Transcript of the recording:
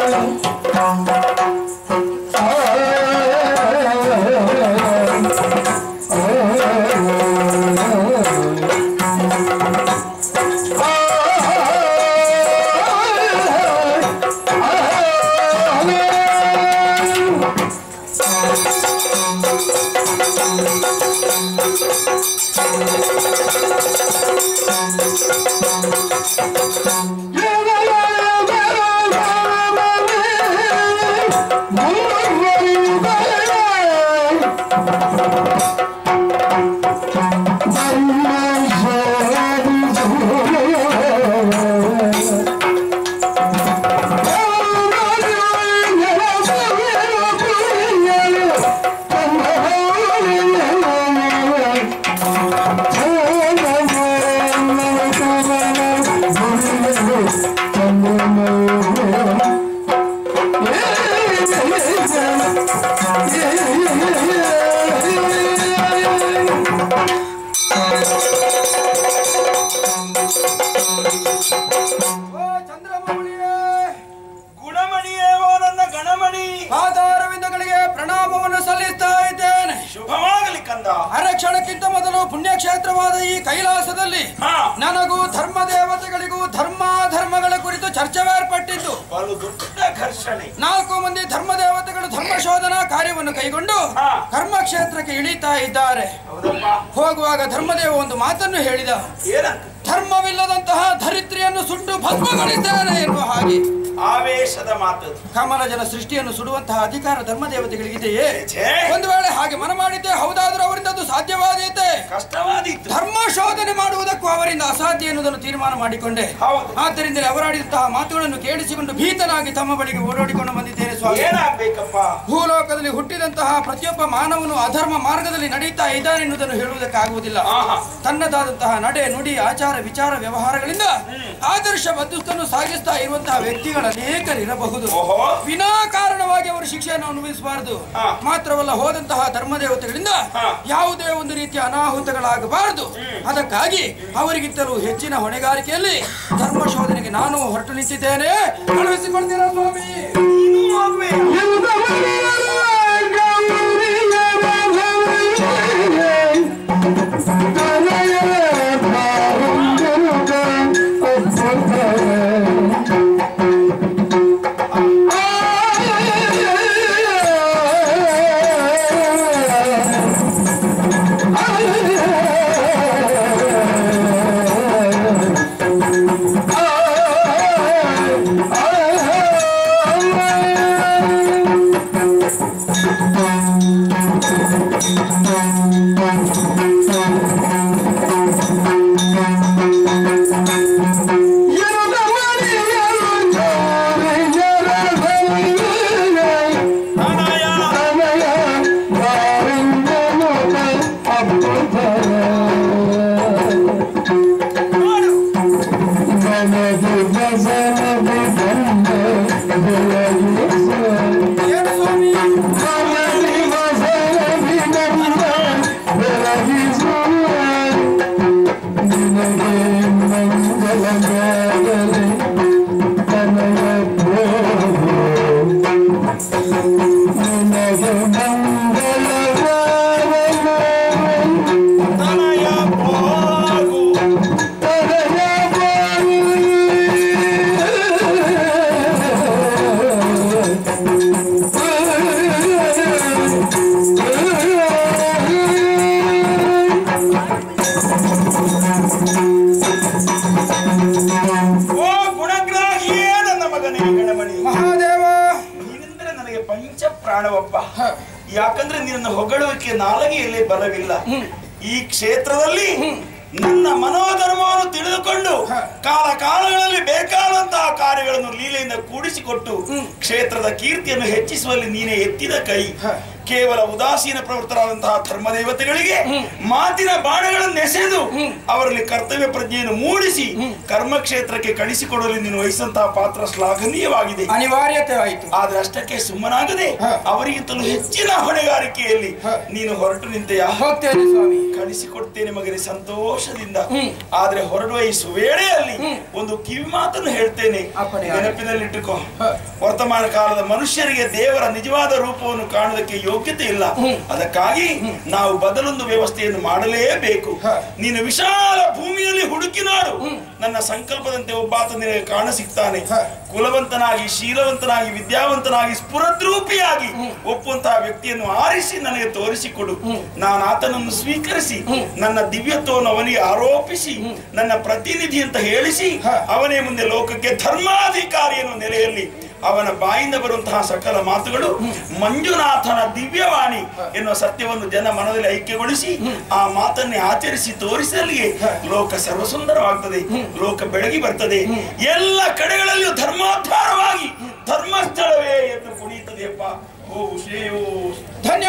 ಓ ಚಂದ್ರಮೌಳಿಯೇ ಗುಣಮಣಿಯೇ ಓ ನನ್ನ ಗಣಮಣಿ ಪಾದಾರವಿಂದಗಳಿಗೆ ಪ್ರಣಾಮವನ್ನು ಸಲ್ಲಿಸ್ತಾ ಇದ್ದೇನೆ ಶುಭವಾಗಲಿ ಕಂದ ಅರಕ್ಷಣಕ್ಕಿಂತ ಮೊದಲು ಪುಣ್ಯಕ್ಷೇತ್ರವಾದ ಈ ಕೈಲಾಸದಲ್ಲಿ ಹಾ. ನನಗೂ ಧರ್ಮ ದೇವತೆಗಳಿಗೂ ಧರ್ಮ ಧರ್ಮಗಳ ಕುರಿತು ಚರ್ಚೆವೇರ್ಪಟ್ಟಿದ್ದು ಬಲು ದೊಡ್ಡ ಘರ್ಷಣೆ ನಾಲ್ಕು ಮಂದಿ ಧರ್ಮ ದೇವತೆಗಳು ಧರ್ಮ ಶೋಧನಾ ಕಾರ್ಯವನ್ನು ಕೈಗೊಂಡು ಹಾ. ಕರ್ಮಕ್ಷೇತ್ರಕ್ಕೆ ಇಳಿತಾ ಇದ್ದಾರೆ ಹೌದಪ್ಪ ಹೋಗುವಾಗ ಧರ್ಮದೇವ ಒಂದು ಮಾತನ್ನು ಹೇಳಿದ ಏನಂತ ಧರ್ಮವಿಲ್ಲದಂತಹ ಧರಿತ್ರಿಯನ್ನು ಸುಟ್ಟು ಭಸ್ಮಗೊಳಿದ್ದೇನೆ ಎನ್ನುವ ಹಾಗೆ ಆವೇಶದ ಮಾತು ಕಮಲಜನ ಸೃಷ್ಟಿಯನ್ನು ಸುಡುವಂತಹ ಅಧಿಕಾರ ಧರ್ಮ ದೇವತೆಗಳಿಗಿದೆಯೇ ಛೇ, ಒಂದು ವೇಳೆ ಹಾಗೆ ಮನ ಮಾಡಿದ್ದೆ ಹೌದಾದ್ರೂ ಅವರಿಂದ ಅದು ಸಾಧ್ಯವಾದೀತೆ ಕಷ್ಟವಾದೀತು ಧರ್ಮ ಶೋಧನೆ ಮಾಡುವುದಕ್ಕೂ ಅವರಿಂದ ಅಸಾಧ್ಯ ಎನ್ನುವುದನ್ನು ತೀರ್ಮಾನ ಮಾಡಿಕೊಂಡೆ ಹೌದು ಆದ್ದರಿಂದ ಅವರಾಡಿದಂತಹ ಮಾತುಗಳನ್ನು ಕೇಳಿಸಿಕೊಂಡು ಭೀತನಾಗಿ ತಮ್ಮ ಬಳಿಗೆ ಓಡೋಡಿಕೊಂಡು ಬಂದಿದ್ದೇನೆ ಸ್ವಾಮಿ ಏನಾಗ್ಬೇಕಪ್ಪ ಭೂಲೋಕದಲ್ಲಿ ಹುಟ್ಟಿದಂತಹ ಪ್ರತಿಯೊಬ್ಬ ಮಾನವನು ಅಧರ್ಮ ಮಾರ್ಗದಲ್ಲಿ ನಡೀತಾ ಇದ್ದಾನೆ ಎನ್ನುವುದನ್ನು ಹೇಳುವುದಕ್ಕಾಗುವುದಿಲ್ಲ ಆಹಾ. ತನ್ನದಾದಂತಹ ನಡೆ ನುಡಿ ಆಚಾರ ವಿಚಾರ ವ್ಯವಹಾರಗಳಿಂದ ಆದರ್ಶ ಬದುಕನ್ನು ಸಾಗಿಸ್ತಾ ಇರುವಂತಹ ವ್ಯಕ್ತಿಗಳು ಅನೇಕರಿರಬಹುದು ಓಹೋ ವಿನಾಕಾರಣವಾಗಿ ಅವರು ಶಿಕ್ಷೆಯನ್ನು ಅನುಭವಿಸಬಾರದು ಹಾ. ಮಾತ್ರವಲ್ಲ ಹೋದಂತಹ ಧರ್ಮ ದೇವತೆಗಳಿಂದ ಹಾ. ಯಾವುದೇ ಒಂದು ರೀತಿಯ ಅನಾಹುತಗಳಾಗಬಾರದು ಅದಕ್ಕಾಗಿ ಅವರಿಗಿಂತಲೂ ಹೆಚ್ಚಿನ ಹೊಣೆಗಾರಿಕೆಯಲ್ಲಿ ಧರ್ಮ ಶೋಧನೆಗೆ ನಾನು ಹೊರಟು ನಿಂತಿದ್ದೇನೆ ಕಳುಹಿಸಿಕೊಳ್ತೀರಾ ಸ್ವಾಮಿ ನೀನು ಹೋಗ್ಬೇಕು. ಮಾಡು. ಏನು ಸ್ವಾಮಿ ತನಯ ಹೋಗು. ಓ ಗುಣಗ್ರಾಹಿಯೇ ನನ್ನ ಮಗನೇ ಗಣಮಣಿ ಮಹಾದೇವ ನೀನೆಂದ್ರೆ ನನಗೆ ಪಂಚ ಪ್ರಾಣವಪ್ಪ ಹ. ಯಾಕಂದ್ರೆ ನಿನ್ನ ಹೊಗಳುವಿಕೆ ನಾಲಗೆಯಲ್ಲಿ ಬಲವಿಲ್ಲ ಈ ಕ್ಷೇತ್ರದಲ್ಲಿ ನನ್ನ ಮನೋಧರ್ಮವನ್ನು ತಿಳಿದುಕೊಂಡು ಹ. ಕಾಲ ಕಾಲಗಳಲ್ಲಿ ಬೇಕಾದಂತಹ ಕಾರ್ಯಗಳನ್ನು ಲೀಲೆಯಿಂದ ಕೂಡಿಸಿಕೊಟ್ಟು ಕ್ಷೇತ್ರದ ಕೀರ್ತಿಯನ್ನು ಹೆಚ್ಚಿಸುವಲ್ಲಿ ನೀನೇ ಎತ್ತಿದ ಕೈ ಹ. ಕೇವಲ ಉದಾಸೀನ ಪ್ರವೃತ್ತರಾದಂತಹ ಧರ್ಮದೇವತೆಗಳಿಗೆ ಮಾತಿನ ಬಾಣಗಳನ್ನು ಎಸೆದು ಅವರಲ್ಲಿ ಕರ್ತವ್ಯ ಪ್ರಜ್ಞೆಯನ್ನು ಮೂಡಿಸಿ ಕರ್ಮಕ್ಷೇತ್ರಕ್ಕೆ ಕಳಿಸಿಕೊಡಲು ನೀನು ವಹಿಸಂತಹ ಪಾತ್ರ ಶ್ಲಾಘನೀಯವಾಗಿದೆ ಅನಿವಾರ್ಯತೆ ಆಯಿತು ಆದ್ರೆ ಅಷ್ಟಕ್ಕೆ ಸುಮ್ಮನಾಗದೆ ಹ. ಅವರಿಗಿಂತಲೂ ಹೆಚ್ಚಿನ ಹೊಣೆಗಾರಿಕೆಯಲ್ಲಿ ಹ. ನೀನು ಹೊರಟು ನಿಂತೆಯ ಹೋಗ್ತೇನೆ ಸ್ವಾಮಿ ಕಳಿಸಿಕೊಡ್ತೇನೆ ಮಗನೇ ಸಂತೋಷದಿಂದ ಆದ್ರೆ ಹೊರಡುವ ಈ ಸುವೇಳೆಯಲ್ಲಿ ಒಂದು ಕಿವಿ ಮಾತನ್ನು ಹೇಳ್ತೇನೆ ಅಪ್ಪಣೆ. ನೆನಪಿನಲ್ಲಿಟ್ಟುಕೋ ಹ. ವರ್ತಮಾನ ಕಾಲದ ಮನುಷ್ಯರಿಗೆ ದೇವರ ನಿಜವಾದ ರೂಪವನ್ನು ಕಾಣುವುದಕ್ಕೆ ಯೋಗ್ಯತೆ ಇಲ್ಲ ಅದಕ್ಕಾಗಿ ನಾವು ಬದಲೊಂದು ವ್ಯವಸ್ಥೆಯನ್ನು ಮಾಡಲೇಬೇಕು ಹ. ನೀನು ವಿಶಾಲ ಭೂಮಿಯಲ್ಲಿ ಹುಡುಕಿ ನೋಡು ನನ್ನ ಸಂಕಲ್ಪದಂತೆ ಒಬ್ಬಾತ ನಿನಗೆ ಕಾಣ ಸಿಗ್ತಾನೆ ಹ. ಕುಲವಂತನಾಗಿ ಶೀಲವಂತನಾಗಿ ವಿದ್ಯಾವಂತನಾಗಿ ಸ್ಫುರದ್ರೂಪಿಯಾಗಿ ಒಪ್ಪುವಂತಹ ವ್ಯಕ್ತಿಯನ್ನು ಆರಿಸಿ ನನಗೆ ತೋರಿಸಿಕೊಡು ನಾನು ಆತನನ್ನು ಸ್ವೀಕರಿಸಿ ನನ್ನ ದಿವ್ಯತ್ವವನ್ನು ಅವನಿಗೆ ಆರೋಪಿಸಿ ನನ್ನ ಪ್ರತಿನಿಧಿ ಅಂತ ಹೇಳಿಸಿ ಹ. ಅವನೇ ಮುಂದೆ ಲೋಕಕ್ಕೆ ಧರ್ಮಾಧಿಕಾರಿ ಎನ್ನುವ ನೆಲೆಯಲ್ಲಿ ಅವನ ಬಾಯಿಂದ ಬರುವಂತಹ ಸಕಲ ಮಾತುಗಳು ಮಂಜುನಾಥನ ದಿವ್ಯವಾಣಿ ಎನ್ನುವ ಸತ್ಯವನ್ನು ಜನ ಮನದಲ್ಲಿ ಐಕ್ಯಗೊಳಿಸಿ ಆ ಮಾತನ್ನೇ ಆಚರಿಸಿ ತೋರಿಸಲಿಗೆ ಲೋಕ ಸರ್ವಸುಂದರವಾಗ್ತದೆ ಲೋಕ ಬೆಳಗಿ ಬರ್ತದೆ ಎಲ್ಲ ಕಡೆಗಳಲ್ಲಿಯೂ ಧರ್ಮೋದ್ಧಾರವಾಗಿ ಧರ್ಮಸ್ಥಳವೇ ಎಂದು ಕುಣಿಯುತ್ತದೆಯಪ್ಪ ಓ ಶ್ರೇಯೋ ಧನ್ಯ